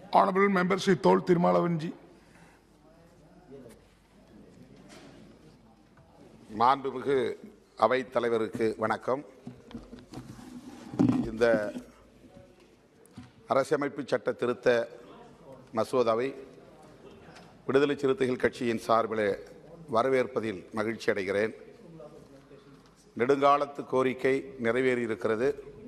Honorable Member Sri Tol Tirumalavanji. மாண்புமிகு அவைத் தலைவருக்கு வணக்கம் இந்த அரசியமைப்பு சட்ட திருத்த மசோதாவை விடுதலை சிறுத்தைகள் கட்சியின் சார்பில் வரவேற்பதில் மகிழ்ச்சி அடைகிறேன் நெடுங்காலத்து கோரிக்கை நிறைவேறியிருக்கிறது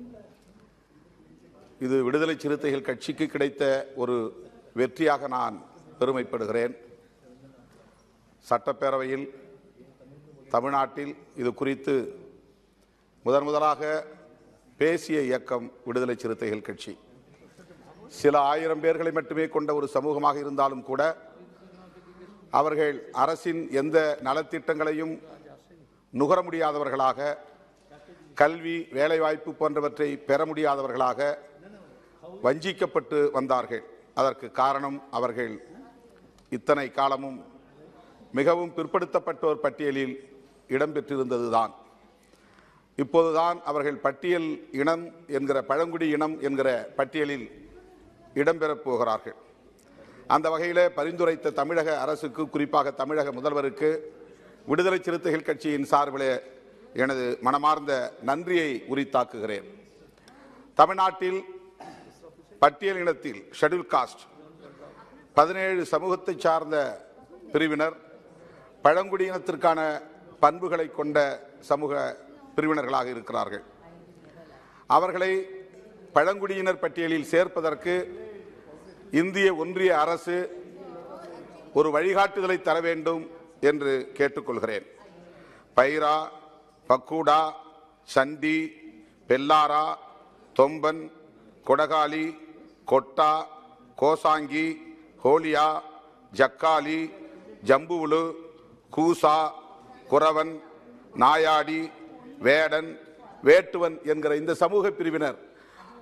இது விடுதலை சிறுத்தைகள் கட்சிக்கு கிடைத்த ஒரு வெற்றியாக நான் பெருமைப்படுகிறேன் சட்டப்பேரவையில் தமிழ்நாட்டில் இது குறித்து முதன் முதலாக பேசிய இயக்கம் விடுதலை சிறுத்தைகள் கட்சி சில ஆயிரம் பேர்களை மட்டுமே கொண்ட ஒரு சமூகமாக இருந்தாலும் கூட அவர்கள் அரசின் எந்த நலத்திட்டங்களையும் நுகர முடியாதவர்களாக கல்வி வேலைவாய்ப்பு போன்றவற்றை பெற முடியாதவர்களாக வஞ்சிக்கப்பட்டு வந்தார்கள் அதற்கு காரணம் அவர்கள் இத்தனை காலமும் மிகவும் பிற்படுத்தப்பட்டோர் பட்டியலில் இடம்பெற்றிருந்ததுதான் இப்போதுதான் அவர்கள் பட்டியல் இனம் என்கிற பழங்குடி இனம் என்கிற பட்டியலில் இடம்பெறப் போகிறார்கள் அந்த வகையில் பரிந்துரைத்த தமிழக அரசுக்கு குறிப்பாக தமிழக முதல்வருக்கு விடுதலை சிறுத்தைகள் கட்சியின் சார்பில் எனது மனமார்ந்த நன்றியை உரித்தாக்குகிறேன் தமிழ்நாட்டில் பட்டியல் இனத்தில் ஷெட்யூல் காஸ்ட் பதினேழு சமூகத்தை சார்ந்த பிரிவினர் பழங்குடியினத்திற்கான பண்புகளை கொண்ட சமூக பிரிவினர்களாக இருக்கிறார்கள் அவர்களை பழங்குடியினர் பட்டியலில் சேர்ப்பதற்கு இந்திய ஒன்றிய அரசு ஒரு வழிகாட்டுதலை தர வேண்டும் என்று கேட்டுக்கொள்கிறேன் பைரா பக்கூடா சண்டி பெல்லாரா தொம்பன் கொடகாலி கொட்டா கோசாங்கி ஹோலியா ஜக்காலி ஜம்புவுலு கூசா குறவன் நாயாடி வேடன் வேட்டுவன் என்கிற இந்த சமூக பிரிவினர்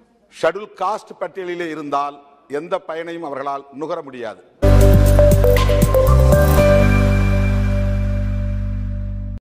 ஷெட்யூல் காஸ்ட் பட்டியலிலே இருந்தால் எந்த பயனையும் அவர்களால் நுகர முடியாது